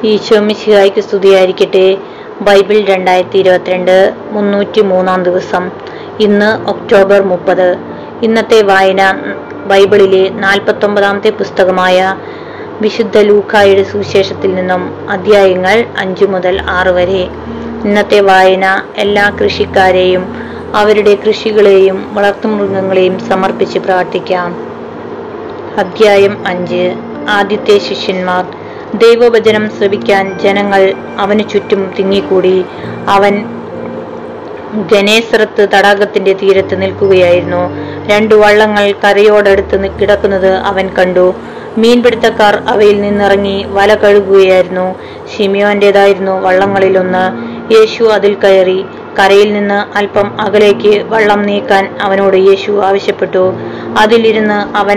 ഈശോ മിശിഹായ്ക്ക് സ്തുതിയായിരിക്കട്ടെ ബൈബിൾ രണ്ടായിരത്തി ഇരുപത്തിരണ്ട് മുന്നൂറ്റി മൂന്നാം ദിവസം ഇന്ന് ഒക്ടോബർ മുപ്പത് ഇന്നത്തെ വായന ബൈബിളിലെ നാൽപ്പത്തൊമ്പതാമത്തെ പുസ്തകമായ വിശുദ്ധ ലൂക്കായുടെ സുവിശേഷത്തിൽ നിന്നും അധ്യായങ്ങൾ അഞ്ചു മുതൽ ആറ് വരെ ഇന്നത്തെ വായന എല്ലാ കൃഷിക്കാരെയും അവരുടെ കൃഷികളെയും വളർത്തുമൃഗങ്ങളെയും സമർപ്പിച്ച് പ്രാർത്ഥിക്കാം അധ്യായം അഞ്ച് ആദ്യത്തെ ശിഷ്യന്മാർ ദൈവവചനം ശ്രവിക്കാൻ ജനങ്ങൾ അവന് ചുറ്റും തിങ്ങിക്കൂടി അവൻ ഗനേസറത്ത് തടാകത്തിന്റെ തീരത്ത് നിൽക്കുകയായിരുന്നു രണ്ടു വള്ളങ്ങൾ കരയോടടുത്ത് നി- കിടക്കുന്നത് അവൻ കണ്ടു മീൻപിടുത്തക്കാർ അവയിൽ നിന്നിറങ്ങി വല കഴുകുകയായിരുന്നു ഷിമിയോന്റേതായിരുന്നു വള്ളങ്ങളിലൊന്ന് യേശു അതിൽ കയറി കരയിൽ നിന്ന് അല്പം അകലേക്ക് വള്ളം നീക്കാൻ അവനോട് യേശു ആവശ്യപ്പെട്ടു അതിലിരുന്ന് അവൻ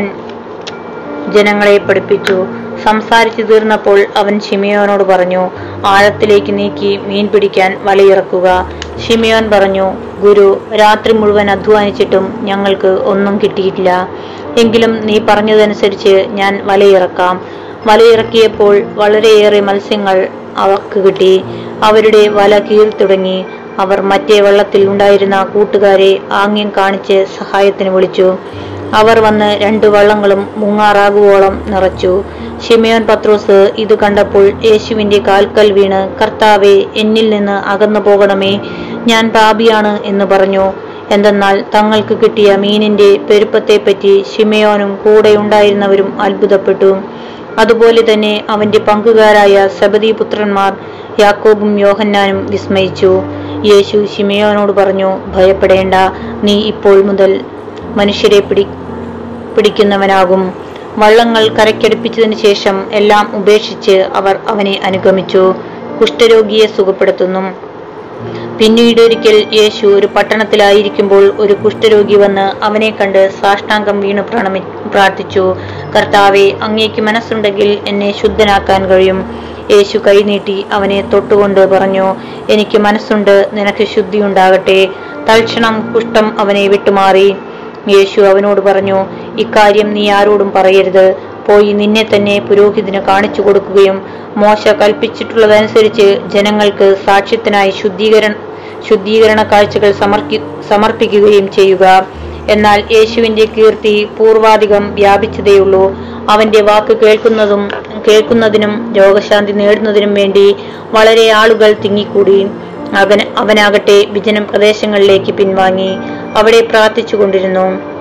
ജനങ്ങളെ പഠിപ്പിച്ചു സംസാരിച്ചു തീർന്നപ്പോൾ അവൻ ഷിമിയോനോട് പറഞ്ഞു ആഴത്തിലേക്ക് നീക്കി മീൻ പിടിക്കാൻ വലയിറക്കുക ഷിമിയോൻ പറഞ്ഞു ഗുരു രാത്രി മുഴുവൻ അധ്വാനിച്ചിട്ടും ഞങ്ങൾക്ക് ഒന്നും കിട്ടിയിട്ടില്ല എങ്കിലും നീ പറഞ്ഞതനുസരിച്ച് ഞാൻ വലയിറക്കാം വലയിറക്കിയപ്പോൾ വളരെയേറെ മത്സ്യങ്ങൾ അവർക്ക് കിട്ടി അവരുടെ വല കീറി തുടങ്ങി അവർ മറ്റേ വള്ളത്തിൽ ഉണ്ടായിരുന്ന കൂട്ടുകാരെ ആംഗ്യം കാണിച്ച് സഹായത്തിന് വിളിച്ചു അവർ വന്ന് രണ്ടു വള്ളങ്ങളും മുങ്ങാറാകുവോളം നിറച്ചു ഷിമയോൻ പത്രോസ് ഇത് കണ്ടപ്പോൾ യേശുവിന്റെ കാൽക്കൽ വീണ് കർത്താവെ എന്നിൽ നിന്ന് അകന്നു പോകണമേ ഞാൻ പാപിയാണ് എന്ന് പറഞ്ഞു എന്തെന്നാൽ തങ്ങൾക്ക് കിട്ടിയ മീനിന്റെ പെരുപ്പത്തെപ്പറ്റി ഷിമയോനും കൂടെ ഉണ്ടായിരുന്നവരും അത്ഭുതപ്പെട്ടു അതുപോലെ തന്നെ അവന്റെ പങ്കുകാരായ സബദി പുത്രന്മാർ യാക്കോബും യോഹന്നാനും വിസ്മയിച്ചു യേശു ഷിമയോനോട് പറഞ്ഞു ഭയപ്പെടേണ്ട നീ ഇപ്പോൾ മുതൽ മനുഷ്യരെ പിടി പിടിക്കുന്നവനാകും വള്ളങ്ങൾ കരയ്ക്കടുപ്പിച്ചതിന് ശേഷം എല്ലാം ഉപേക്ഷിച്ച് അവർ അവനെ അനുഗമിച്ചു കുഷ്ഠരോഗിയെ സുഖപ്പെടുത്തുന്നു പിന്നീട് ഒരിക്കൽ യേശു ഒരു പട്ടണത്തിലായിരിക്കുമ്പോൾ ഒരു കുഷ്ഠരോഗി വന്ന് അവനെ കണ്ട് സാഷ്ടാംഗം വീണ് പ്രണമി പ്രാർത്ഥിച്ചു കർത്താവെ അങ്ങേക്ക് മനസ്സുണ്ടെങ്കിൽ എന്നെ ശുദ്ധനാക്കാൻ കഴിയും യേശു കൈനീട്ടി അവനെ തൊട്ടുകൊണ്ട് പറഞ്ഞു എനിക്ക് മനസ്സുണ്ട് നിനക്ക് ശുദ്ധിയുണ്ടാകട്ടെ തൽക്ഷണം കുഷ്ഠം അവനെ വിട്ടുമാറി യേശു അവനോട് പറഞ്ഞു ഇക്കാര്യം നീ ആരോടും പറയരുത് പോയി നിന്നെ തന്നെ പുരോഹിതന് കാണിച്ചു കൊടുക്കുകയും മോശ കൽപ്പിച്ചിട്ടുള്ളതനുസരിച്ച് ജനങ്ങൾക്ക് സാക്ഷ്യത്തിനായി ശുദ്ധീകരണ ശുദ്ധീകരണ കാഴ്ചകൾ സമർപ്പി സമർപ്പിക്കുകയും ചെയ്യുക എന്നാൽ യേശുവിന്റെ കീർത്തി പൂർവാധികം വ്യാപിച്ചതേയുള്ളൂ അവന്റെ വാക്ക് കേൾക്കുന്നതും കേൾക്കുന്നതിനും രോഗശാന്തി നേടുന്നതിനും വേണ്ടി വളരെ ആളുകൾ തിങ്ങിക്കൂടി അവൻ അവനാകട്ടെ വിജന പ്രദേശങ്ങളിലേക്ക് പിൻവാങ്ങി അവിടെ പ്രാർത്ഥിച്ചുകൊണ്ടിരുന്നു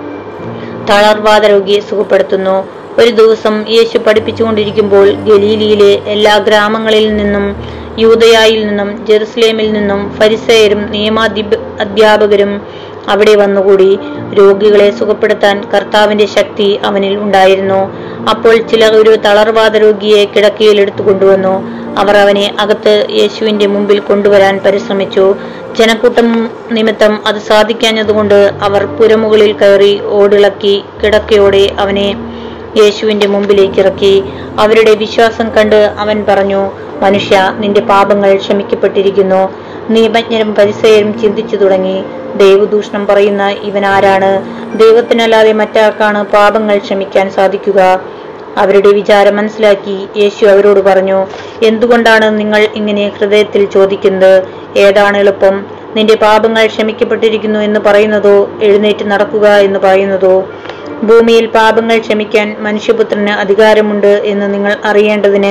തളർവാദ രോഗിയെ സുഖപ്പെടുത്തുന്നു ഒരു ദിവസം യേശു പഠിപ്പിച്ചുകൊണ്ടിരിക്കുമ്പോൾ ഗലീലിയിലെ എല്ലാ ഗ്രാമങ്ങളിൽ നിന്നും യൂതയായിൽ നിന്നും ജെറുസലേമിൽ നിന്നും ഫരിസയരും നിയമാധ്യ അധ്യാപകരും അവിടെ വന്നുകൂടി രോഗികളെ സുഖപ്പെടുത്താൻ കർത്താവിന്റെ ശക്തി അവനിൽ ഉണ്ടായിരുന്നു അപ്പോൾ ചിലർ ഒരു തളർവാദ രോഗിയെ കിടക്കയിൽ എടുത്തു കൊണ്ടുവന്നു അവർ അവനെ അകത്ത് യേശുവിന്റെ മുമ്പിൽ കൊണ്ടുവരാൻ പരിശ്രമിച്ചു ജനക്കൂട്ടം നിമിത്തം അത് സാധിക്കാഞ്ഞതുകൊണ്ട് അവർ പുരമുകളിൽ കയറി ഓടിളക്കി കിടക്കയോടെ അവനെ യേശുവിന്റെ മുമ്പിലേക്ക് ഇറക്കി അവരുടെ വിശ്വാസം കണ്ട് അവൻ പറഞ്ഞു മനുഷ്യ നിന്റെ പാപങ്ങൾ ക്ഷമിക്കപ്പെട്ടിരിക്കുന്നു നിയമജ്ഞരും പരിസയരും ചിന്തിച്ചു തുടങ്ങി ദൈവദൂഷണം പറയുന്ന ഇവൻ ആരാണ് ദൈവത്തിനല്ലാതെ മറ്റാർക്കാണ് പാപങ്ങൾ ക്ഷമിക്കാൻ സാധിക്കുക അവരുടെ വിചാരം മനസ്സിലാക്കി യേശു അവരോട് പറഞ്ഞു എന്തുകൊണ്ടാണ് നിങ്ങൾ ഇങ്ങനെ ഹൃദയത്തിൽ ചോദിക്കുന്നത് ഏതാണ് എളുപ്പം നിന്റെ പാപങ്ങൾ ക്ഷമിക്കപ്പെട്ടിരിക്കുന്നു എന്ന് പറയുന്നതോ എഴുന്നേറ്റ് നടക്കുക എന്ന് പറയുന്നതോ ഭൂമിയിൽ പാപങ്ങൾ ക്ഷമിക്കാൻ മനുഷ്യപുത്രന് അധികാരമുണ്ട് എന്ന് നിങ്ങൾ അറിയേണ്ടതിന്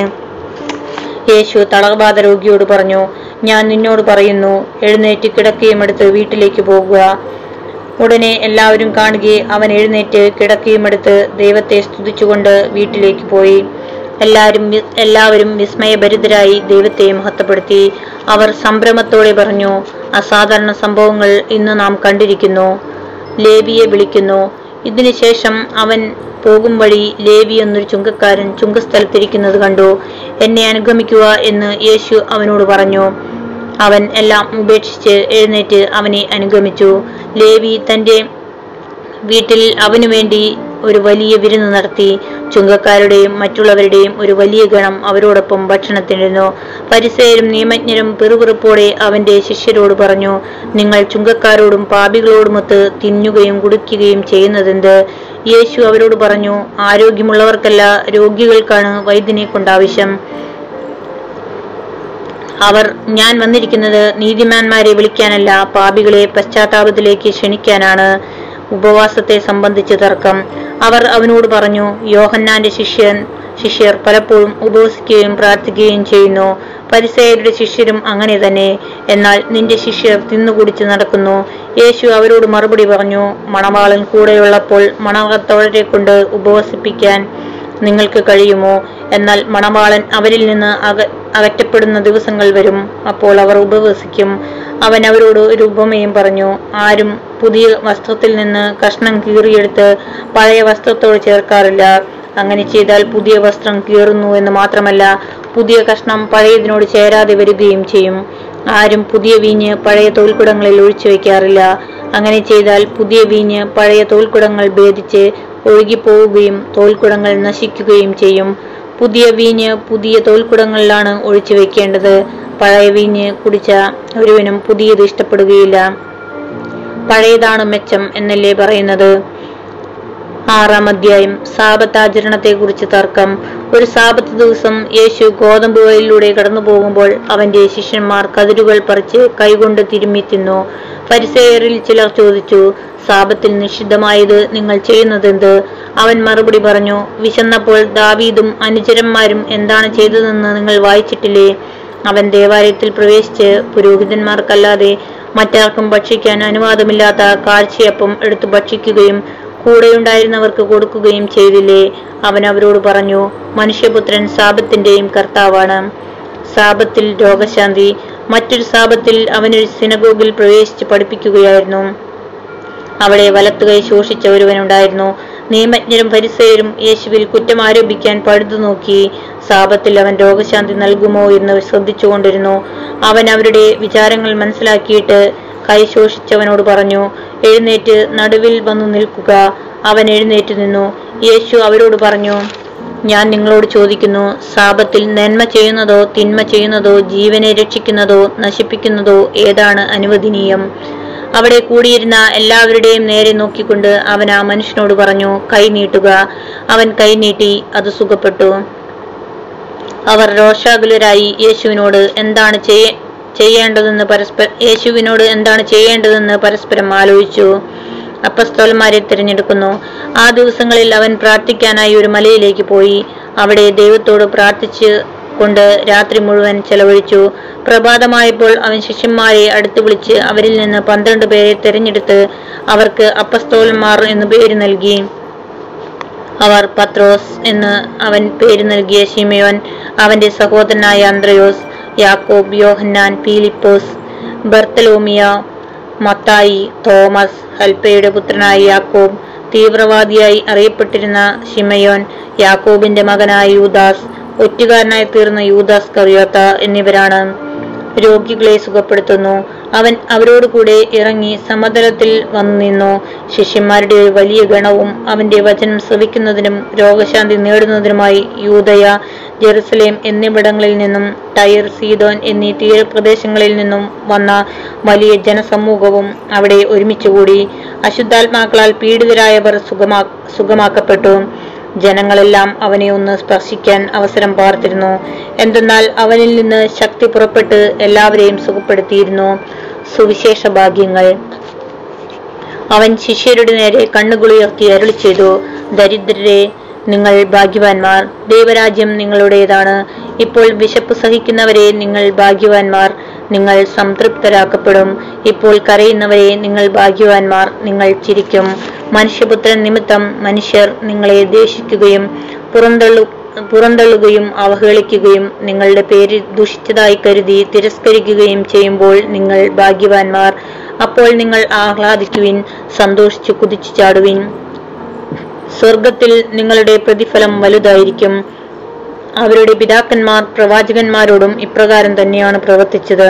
യേശു തളർവാദ രോഗിയോട് പറഞ്ഞു ഞാൻ നിന്നോട് പറയുന്നു എഴുന്നേറ്റ് കിടക്കയും എടുത്ത് വീട്ടിലേക്ക് പോകുക ഉടനെ എല്ലാവരും കാണുകയെ അവൻ എഴുന്നേറ്റ് കിടക്കയും എടുത്ത് ദൈവത്തെ സ്തുതിച്ചുകൊണ്ട് വീട്ടിലേക്ക് പോയി എല്ലാവരും വി- എല്ലാവരും വിസ്മയഭരിതരായി ദൈവത്തെ മഹത്വപ്പെടുത്തി അവർ സംഭ്രമത്തോടെ പറഞ്ഞു അസാധാരണ സംഭവങ്ങൾ ഇന്ന് നാം കണ്ടിരിക്കുന്നു ലേവിയെ വിളിക്കുന്നു ഇതിനുശേഷം അവൻ പോകും വഴി ലേവി എന്നൊരു ചുങ്കക്കാരൻ ചുങ്കസ്ഥലത്തിരിക്കുന്നത് കണ്ടു എന്നെ അനുഗമിക്കുക എന്ന് യേശു അവനോട് പറഞ്ഞു അവൻ എല്ലാം ഉപേക്ഷിച്ച് എഴുന്നേറ്റ് അവനെ അനുഗമിച്ചു ലേവി തന്റെ വീട്ടിൽ അവനു വേണ്ടി ഒരു വലിയ വിരുന്ന് നടത്തി ചുങ്കക്കാരുടെയും മറ്റുള്ളവരുടെയും ഒരു വലിയ ഗണം അവരോടൊപ്പം ഭക്ഷണത്തിനിരുന്നു പരിസയരും നിയമജ്ഞരും പിറുപിറുപ്പോടെ അവന്റെ ശിഷ്യരോട് പറഞ്ഞു നിങ്ങൾ ചുങ്കക്കാരോടും പാപികളോടുമൊത്ത് തിന്നുകയും കുടിക്കുകയും ചെയ്യുന്നതെന്ത് യേശു അവരോട് പറഞ്ഞു ആരോഗ്യമുള്ളവർക്കല്ല രോഗികൾക്കാണ് വൈദ്യനെ കൊണ്ട് ആവശ്യം അവർ ഞാൻ വന്നിരിക്കുന്നത് നീതിമാന്മാരെ വിളിക്കാനല്ല പാപികളെ പശ്ചാത്താപത്തിലേക്ക് ക്ഷണിക്കാനാണ് ഉപവാസത്തെ സംബന്ധിച്ച് തർക്കം അവർ അവനോട് പറഞ്ഞു യോഹന്നാന്റെ ശിഷ്യൻ ശിഷ്യർ പലപ്പോഴും ഉപവസിക്കുകയും പ്രാർത്ഥിക്കുകയും ചെയ്യുന്നു പരിസയരുടെ ശിഷ്യരും അങ്ങനെ തന്നെ എന്നാൽ നിന്റെ ശിഷ്യർ തിന്നുകുടിച്ച് നടക്കുന്നു യേശു അവരോട് മറുപടി പറഞ്ഞു മണവാളൻ കൂടെയുള്ളപ്പോൾ മണവത്തോഴരെ കൊണ്ട് ഉപവസിപ്പിക്കാൻ നിങ്ങൾക്ക് കഴിയുമോ എന്നാൽ മണവാളൻ അവരിൽ നിന്ന് അക അകറ്റപ്പെടുന്ന ദിവസങ്ങൾ വരും അപ്പോൾ അവർ ഉപവസിക്കും അവൻ അവരോട് ഒരു ഉപമയും പറഞ്ഞു ആരും പുതിയ വസ്ത്രത്തിൽ നിന്ന് കഷ്ണം കീറിയെടുത്ത് പഴയ വസ്ത്രത്തോട് ചേർക്കാറില്ല അങ്ങനെ ചെയ്താൽ പുതിയ വസ്ത്രം കീറുന്നു എന്ന് മാത്രമല്ല പുതിയ കഷ്ണം പഴയതിനോട് ചേരാതെ വരികയും ചെയ്യും ആരും പുതിയ വീഞ്ഞ് പഴയ തോൽക്കുടങ്ങളിൽ ഒഴിച്ചു വെക്കാറില്ല അങ്ങനെ ചെയ്താൽ പുതിയ വീഞ്ഞ് പഴയ തോൽക്കുടങ്ങൾ ഭേദിച്ച് ഒഴുകിപ്പോവുകയും തോൽക്കുടങ്ങൾ നശിക്കുകയും ചെയ്യും പുതിയ വീഞ്ഞ് പുതിയ തോൽക്കുടങ്ങളിലാണ് ഒഴിച്ചു വെക്കേണ്ടത് പഴയ വീഞ്ഞ് കുടിച്ച ഒരുവനും പുതിയത് ഇഷ്ടപ്പെടുകയില്ല പഴയതാണ് മെച്ചം എന്നല്ലേ പറയുന്നത് ആറാം അധ്യായം സാപത്താചരണത്തെ കുറിച്ച് തർക്കം ഒരു സാപത്ത് ദിവസം യേശു ഗോതമ്പ് വയലിലൂടെ കടന്നു പോകുമ്പോൾ അവന്റെ ശിഷ്യന്മാർ കതിരുകൾ പറിച്ച് കൈകൊണ്ട് തിരുമ്മി തിന്നു പരിസേയറിൽ ചിലർ ചോദിച്ചു സാപത്തിൽ നിഷിദ്ധമായത് നിങ്ങൾ ചെയ്യുന്നതെന്ത് അവൻ മറുപടി പറഞ്ഞു വിശന്നപ്പോൾ ദാവീദും അനുചരന്മാരും എന്താണ് ചെയ്തതെന്ന് നിങ്ങൾ വായിച്ചിട്ടില്ലേ അവൻ ദേവാലയത്തിൽ പ്രവേശിച്ച് പുരോഹിതന്മാർക്കല്ലാതെ മറ്റാർക്കും ഭക്ഷിക്കാൻ അനുവാദമില്ലാത്ത കാഴ്ചയപ്പം എടുത്തു ഭക്ഷിക്കുകയും കൂടെയുണ്ടായിരുന്നവർക്ക് കൊടുക്കുകയും ചെയ്തില്ലേ അവൻ അവരോട് പറഞ്ഞു മനുഷ്യപുത്രൻ സാപത്തിന്റെയും കർത്താവാണ് സാപത്തിൽ രോഗശാന്തി മറ്റൊരു സാപത്തിൽ അവനൊരു സിനഗോഗിൽ പ്രവേശിച്ച് പഠിപ്പിക്കുകയായിരുന്നു അവിടെ വലത്തുകൈ ശോഷിച്ച ഒരുവനുണ്ടായിരുന്നു നിയമജ്ഞരും പരിസയരും യേശുവിൽ കുറ്റം ആരോപിക്കാൻ പഴുതു നോക്കി സാപത്തിൽ അവൻ രോഗശാന്തി നൽകുമോ എന്ന് ശ്രദ്ധിച്ചുകൊണ്ടിരുന്നു അവൻ അവരുടെ വിചാരങ്ങൾ മനസ്സിലാക്കിയിട്ട് കൈ ശോഷിച്ചവനോട് പറഞ്ഞു എഴുന്നേറ്റ് നടുവിൽ വന്നു നിൽക്കുക അവൻ എഴുന്നേറ്റ് നിന്നു യേശു അവരോട് പറഞ്ഞു ഞാൻ നിങ്ങളോട് ചോദിക്കുന്നു സാപത്തിൽ നന്മ ചെയ്യുന്നതോ തിന്മ ചെയ്യുന്നതോ ജീവനെ രക്ഷിക്കുന്നതോ നശിപ്പിക്കുന്നതോ ഏതാണ് അനുവദനീയം അവിടെ കൂടിയിരുന്ന എല്ലാവരുടെയും നേരെ നോക്കിക്കൊണ്ട് അവൻ ആ മനുഷ്യനോട് പറഞ്ഞു കൈ നീട്ടുക അവൻ കൈ നീട്ടി അത് സുഖപ്പെട്ടു അവർ രോഷാകുലരായി യേശുവിനോട് എന്താണ് ചെയ്യ ചെയ്യേണ്ടതെന്ന് പരസ്പരം യേശുവിനോട് എന്താണ് ചെയ്യേണ്ടതെന്ന് പരസ്പരം ആലോചിച്ചു അപ്പസ്തോലന്മാരെ തിരഞ്ഞെടുക്കുന്നു ആ ദിവസങ്ങളിൽ അവൻ പ്രാർത്ഥിക്കാനായി ഒരു മലയിലേക്ക് പോയി അവിടെ ദൈവത്തോട് പ്രാർത്ഥിച്ച് കൊണ്ട് രാത്രി മുഴുവൻ ചെലവഴിച്ചു പ്രഭാതമായപ്പോൾ അവൻ ശിഷ്യന്മാരെ അടുത്ത് വിളിച്ച് അവരിൽ നിന്ന് പന്ത്രണ്ട് പേരെ തിരഞ്ഞെടുത്ത് അവർക്ക് അപ്പസ്തോലന്മാർ എന്ന് പേര് നൽകി അവർ പത്രോസ് എന്ന് അവൻ പേര് നൽകിയ ശിമയോൻ അവന്റെ സഹോദരനായ അന്ത്രയോസ് യാക്കോബ് യോഹന്നാൻ പീലിപ്പോസ് ബർത്തലോമിയ മത്തായി തോമസ് ഹൽപ്പയുടെ പുത്രനായ യാക്കോബ് തീവ്രവാദിയായി അറിയപ്പെട്ടിരുന്ന ഷിമയോൻ യാക്കോബിന്റെ മകനായ യൂദാസ് ഒറ്റുകാരനായി തീർന്ന യൂദാസ് കറിയോത്ത എന്നിവരാണ് രോഗികളെ സുഖപ്പെടുത്തുന്നു അവൻ അവരോട് കൂടെ ഇറങ്ങി സമതലത്തിൽ വന്നു നിന്നു ശിഷ്യന്മാരുടെ ഒരു വലിയ ഗണവും അവന്റെ വചനം ശ്രവിക്കുന്നതിനും രോഗശാന്തി നേടുന്നതിനുമായി യൂതയ ജെറുസലേം എന്നിവിടങ്ങളിൽ നിന്നും ടയർ സീതോൻ എന്നീ തീരപ്രദേശങ്ങളിൽ നിന്നും വന്ന വലിയ ജനസമൂഹവും അവിടെ ഒരുമിച്ചുകൂടി അശുദ്ധാത്മാക്കളാൽ പീഡിതരായവർ സുഖമാ സുഖമാക്കപ്പെട്ടു ജനങ്ങളെല്ലാം അവനെ ഒന്ന് സ്പർശിക്കാൻ അവസരം പാർത്തിരുന്നു എന്തെന്നാൽ അവനിൽ നിന്ന് ശക്തി പുറപ്പെട്ട് എല്ലാവരെയും സുഖപ്പെടുത്തിയിരുന്നു സുവിശേഷ ഭാഗ്യങ്ങൾ അവൻ ശിഷ്യരുടെ നേരെ കണ്ണുകളുയർത്തി അരുളി ചെയ്തു ദരിദ്രരെ നിങ്ങൾ ഭാഗ്യവാന്മാർ ദൈവരാജ്യം നിങ്ങളുടേതാണ് ഇപ്പോൾ വിശപ്പ് സഹിക്കുന്നവരെ നിങ്ങൾ ഭാഗ്യവാന്മാർ നിങ്ങൾ സംതൃപ്തരാക്കപ്പെടും ഇപ്പോൾ കരയുന്നവരെ നിങ്ങൾ ഭാഗ്യവാന്മാർ നിങ്ങൾ ചിരിക്കും മനുഷ്യപുത്രൻ നിമിത്തം മനുഷ്യർ നിങ്ങളെ ദേഷിക്കുകയും പുറന്തള്ളു പുറന്തള്ളുകയും അവഹേളിക്കുകയും നിങ്ങളുടെ പേര് ദുഷിച്ചതായി കരുതി തിരസ്കരിക്കുകയും ചെയ്യുമ്പോൾ നിങ്ങൾ ഭാഗ്യവാന്മാർ അപ്പോൾ നിങ്ങൾ ആഹ്ലാദിക്കുവിൻ സന്തോഷിച്ചു കുതിച്ചു ചാടുവിൻ സ്വർഗത്തിൽ നിങ്ങളുടെ പ്രതിഫലം വലുതായിരിക്കും അവരുടെ പിതാക്കന്മാർ പ്രവാചകന്മാരോടും ഇപ്രകാരം തന്നെയാണ് പ്രവർത്തിച്ചത്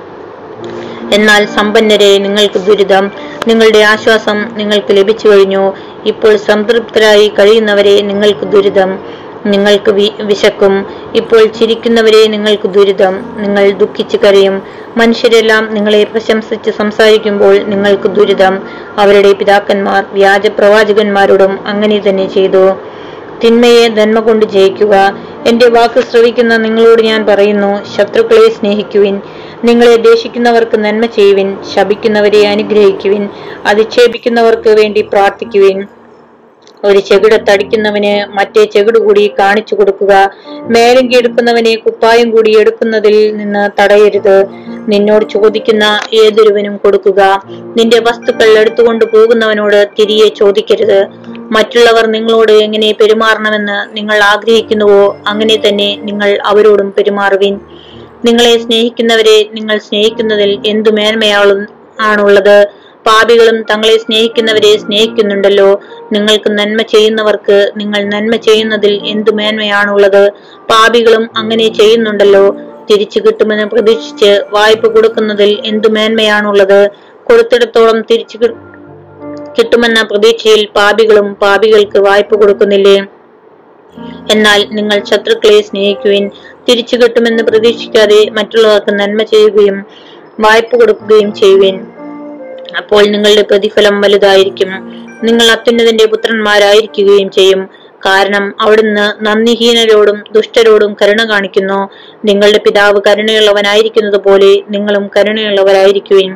എന്നാൽ സമ്പന്നരെ നിങ്ങൾക്ക് ദുരിതം നിങ്ങളുടെ ആശ്വാസം നിങ്ങൾക്ക് ലഭിച്ചു കഴിഞ്ഞു ഇപ്പോൾ സംതൃപ്തരായി കഴിയുന്നവരെ നിങ്ങൾക്ക് ദുരിതം നിങ്ങൾക്ക് വി- വിശക്കും ഇപ്പോൾ ചിരിക്കുന്നവരെ നിങ്ങൾക്ക് ദുരിതം നിങ്ങൾ ദുഃഖിച്ചു കരയും മനുഷ്യരെല്ലാം നിങ്ങളെ പ്രശംസിച്ച് സംസാരിക്കുമ്പോൾ നിങ്ങൾക്ക് ദുരിതം അവരുടെ പിതാക്കന്മാർ വ്യാജ പ്രവാചകന്മാരോടും അങ്ങനെ തന്നെ ചെയ്തു തിന്മയെ നന്മ കൊണ്ട് ജയിക്കുക എന്റെ വാക്ക് ശ്രവിക്കുന്ന നിങ്ങളോട് ഞാൻ പറയുന്നു ശത്രുക്കളെ സ്നേഹിക്കുവിൻ നിങ്ങളെ ദേഷിക്കുന്നവർക്ക് നന്മ ചെയ്യുവിൻ ശപിക്കുന്നവരെ അനുഗ്രഹിക്കുവിൻ അധിക്ഷേപിക്കുന്നവർക്ക് വേണ്ടി പ്രാർത്ഥിക്കുവിൻ ഒരു ചെകിടത്തടിക്കുന്നവന് മറ്റേ ചെകിട് കൂടി കാണിച്ചു കൊടുക്കുക മേലങ്കി എടുക്കുന്നവനെ കുപ്പായം കൂടി എടുക്കുന്നതിൽ നിന്ന് തടയരുത് നിന്നോട് ചോദിക്കുന്ന ഏതൊരുവനും കൊടുക്കുക നിന്റെ വസ്തുക്കൾ എടുത്തുകൊണ്ട് പോകുന്നവനോട് തിരികെ ചോദിക്കരുത് മറ്റുള്ളവർ നിങ്ങളോട് എങ്ങനെ പെരുമാറണമെന്ന് നിങ്ങൾ ആഗ്രഹിക്കുന്നുവോ അങ്ങനെ തന്നെ നിങ്ങൾ അവരോടും പെരുമാറുവിൻ നിങ്ങളെ സ്നേഹിക്കുന്നവരെ നിങ്ങൾ സ്നേഹിക്കുന്നതിൽ എന്തു മേന്മയാളും ആണുള്ളത് പാപികളും തങ്ങളെ സ്നേഹിക്കുന്നവരെ സ്നേഹിക്കുന്നുണ്ടല്ലോ നിങ്ങൾക്ക് നന്മ ചെയ്യുന്നവർക്ക് നിങ്ങൾ നന്മ ചെയ്യുന്നതിൽ എന്തു മേന്മയാണുള്ളത് പാപികളും അങ്ങനെ ചെയ്യുന്നുണ്ടല്ലോ തിരിച്ചു കിട്ടുമെന്ന് പ്രതീക്ഷിച്ച് വായ്പ കൊടുക്കുന്നതിൽ എന്തു മേന്മയാണുള്ളത് കൊടുത്തിടത്തോളം തിരിച്ചു കി- കിട്ടുമെന്ന പ്രതീക്ഷയിൽ പാപികളും പാപികൾക്ക് വായ്പ കൊടുക്കുന്നില്ലേ എന്നാൽ നിങ്ങൾ ശത്രുക്കളെ സ്നേഹിക്കുവിൻ തിരിച്ചു കിട്ടുമെന്ന് പ്രതീക്ഷിക്കാതെ മറ്റുള്ളവർക്ക് നന്മ ചെയ്യുകയും വായ്പ കൊടുക്കുകയും ചെയ്യുവിൻ അപ്പോൾ നിങ്ങളുടെ പ്രതിഫലം വലുതായിരിക്കും നിങ്ങൾ അത്യുന്നതിന്റെ പുത്രന്മാരായിരിക്കുകയും ചെയ്യും കാരണം അവിടുന്ന് നന്ദിഹീനരോടും ദുഷ്ടരോടും കരുണ കാണിക്കുന്നു നിങ്ങളുടെ പിതാവ് കരുണയുള്ളവനായിരിക്കുന്നത് പോലെ നിങ്ങളും കരുണയുള്ളവരായിരിക്കുവിൻ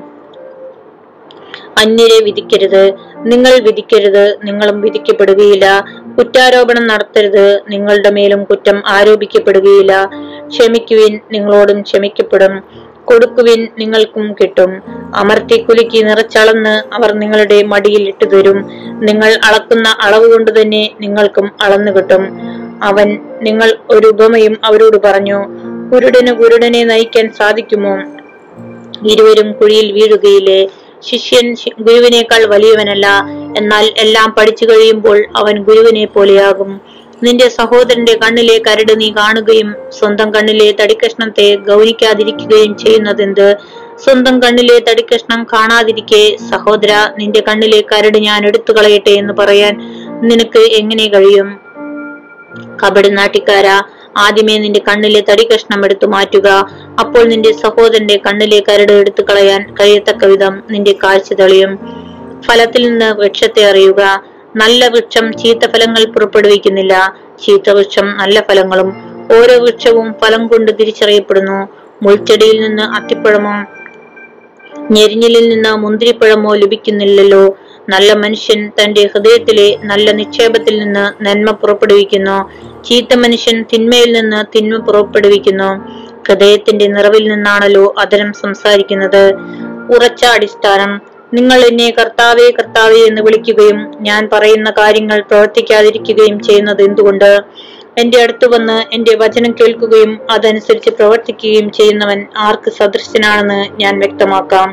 അന്യരെ വിധിക്കരുത് നിങ്ങൾ വിധിക്കരുത് നിങ്ങളും വിധിക്കപ്പെടുകയില്ല കുറ്റാരോപണം നടത്തരുത് നിങ്ങളുടെ മേലും കുറ്റം ആരോപിക്കപ്പെടുകയില്ല ക്ഷമിക്കുവിൻ നിങ്ങളോടും ക്ഷമിക്കപ്പെടും കൊടുക്കുവിൻ നിങ്ങൾക്കും കിട്ടും അമർത്തി കുലുക്കി നിറച്ചളന്ന് അവർ നിങ്ങളുടെ മടിയിൽ ഇട്ടു തരും നിങ്ങൾ അളക്കുന്ന അളവ് കൊണ്ട് തന്നെ നിങ്ങൾക്കും അളന്നു കിട്ടും അവൻ നിങ്ങൾ ഒരു ഉപമയും അവരോട് പറഞ്ഞു കുരുടന് കുരുടനെ നയിക്കാൻ സാധിക്കുമോ ഇരുവരും കുഴിയിൽ വീഴുകയില്ലേ ശിഷ്യൻ ശി- ഗുരുവിനേക്കാൾ വലിയവനല്ല എന്നാൽ എല്ലാം പഠിച്ചു കഴിയുമ്പോൾ അവൻ ഗുരുവിനെ പോലെയാകും നിന്റെ സഹോദരന്റെ കണ്ണിലെ കരട് നീ കാണുകയും സ്വന്തം കണ്ണിലെ തടിക്കഷ്ണത്തെ ഗൗനിക്കാതിരിക്കുകയും ചെയ്യുന്നതെന്ത് സ്വന്തം കണ്ണിലെ തടിക്കഷ്ണം കാണാതിരിക്കെ സഹോദര നിന്റെ കണ്ണിലെ കരട് ഞാൻ എടുത്തു കളയട്ടെ എന്ന് പറയാൻ നിനക്ക് എങ്ങനെ കഴിയും കപടി നാട്ടിക്കാര ആദ്യമേ നിന്റെ കണ്ണിലെ തടി കഷ്ണം എടുത്തു മാറ്റുക അപ്പോൾ നിന്റെ സഹോദരന്റെ കണ്ണിലെ കരട് എടുത്തു കളയാൻ കഴിയത്തക്ക വിധം നിന്റെ കാഴ്ച തെളിയും ഫലത്തിൽ നിന്ന് വൃക്ഷത്തെ അറിയുക നല്ല വൃക്ഷം ചീത്ത ഫലങ്ങൾ പുറപ്പെടുവിക്കുന്നില്ല ചീത്ത വൃക്ഷം നല്ല ഫലങ്ങളും ഓരോ വൃക്ഷവും ഫലം കൊണ്ട് തിരിച്ചറിയപ്പെടുന്നു മുൾച്ചെടിയിൽ നിന്ന് അത്തിപ്പഴമോ ഞെരിഞ്ഞിലിൽ നിന്ന് മുന്തിരിപ്പഴമോ ലഭിക്കുന്നില്ലല്ലോ നല്ല മനുഷ്യൻ തന്റെ ഹൃദയത്തിലെ നല്ല നിക്ഷേപത്തിൽ നിന്ന് നന്മ പുറപ്പെടുവിക്കുന്നു ചീത്ത മനുഷ്യൻ തിന്മയിൽ നിന്ന് തിന്മ പുറപ്പെടുവിക്കുന്നു ഹൃദയത്തിന്റെ നിറവിൽ നിന്നാണല്ലോ അതരം സംസാരിക്കുന്നത് ഉറച്ച അടിസ്ഥാനം നിങ്ങൾ എന്നെ കർത്താവേ കർത്താവേ എന്ന് വിളിക്കുകയും ഞാൻ പറയുന്ന കാര്യങ്ങൾ പ്രവർത്തിക്കാതിരിക്കുകയും ചെയ്യുന്നത് എന്തുകൊണ്ട് എന്റെ അടുത്ത് വന്ന് എന്റെ വചനം കേൾക്കുകയും അതനുസരിച്ച് പ്രവർത്തിക്കുകയും ചെയ്യുന്നവൻ ആർക്ക് സദൃശനാണെന്ന് ഞാൻ വ്യക്തമാക്കാം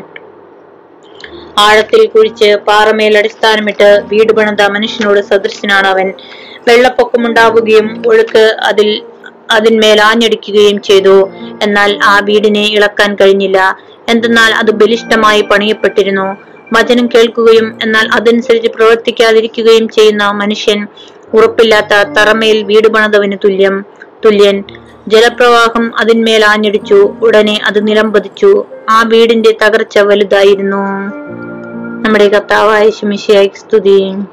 ആഴത്തിൽ കുഴിച്ച് പാറമേൽ അടിസ്ഥാനമിട്ട് വീട് പണിത മനുഷ്യനോട് സദൃശനാണ് അവൻ വെള്ളപ്പൊക്കമുണ്ടാവുകയും ഒഴുക്ക് അതിൽ അതിന്മേൽ ആഞ്ഞടിക്കുകയും ചെയ്തു എന്നാൽ ആ വീടിനെ ഇളക്കാൻ കഴിഞ്ഞില്ല എന്തെന്നാൽ അത് ബലിഷ്ഠമായി പണിയപ്പെട്ടിരുന്നു വചനം കേൾക്കുകയും എന്നാൽ അതനുസരിച്ച് പ്രവർത്തിക്കാതിരിക്കുകയും ചെയ്യുന്ന മനുഷ്യൻ ഉറപ്പില്ലാത്ത തറമേൽ വീട് പണിതവന് തുല്യം തുല്യൻ ജലപ്രവാഹം അതിന്മേൽ ആഞ്ഞടിച്ചു ഉടനെ അത് നിലംപതിച്ചു ആ വീടിന്റെ തകർച്ച വലുതായിരുന്നു നമ്മുടെ കർത്താവായ ശമിശയായി സ്തുതി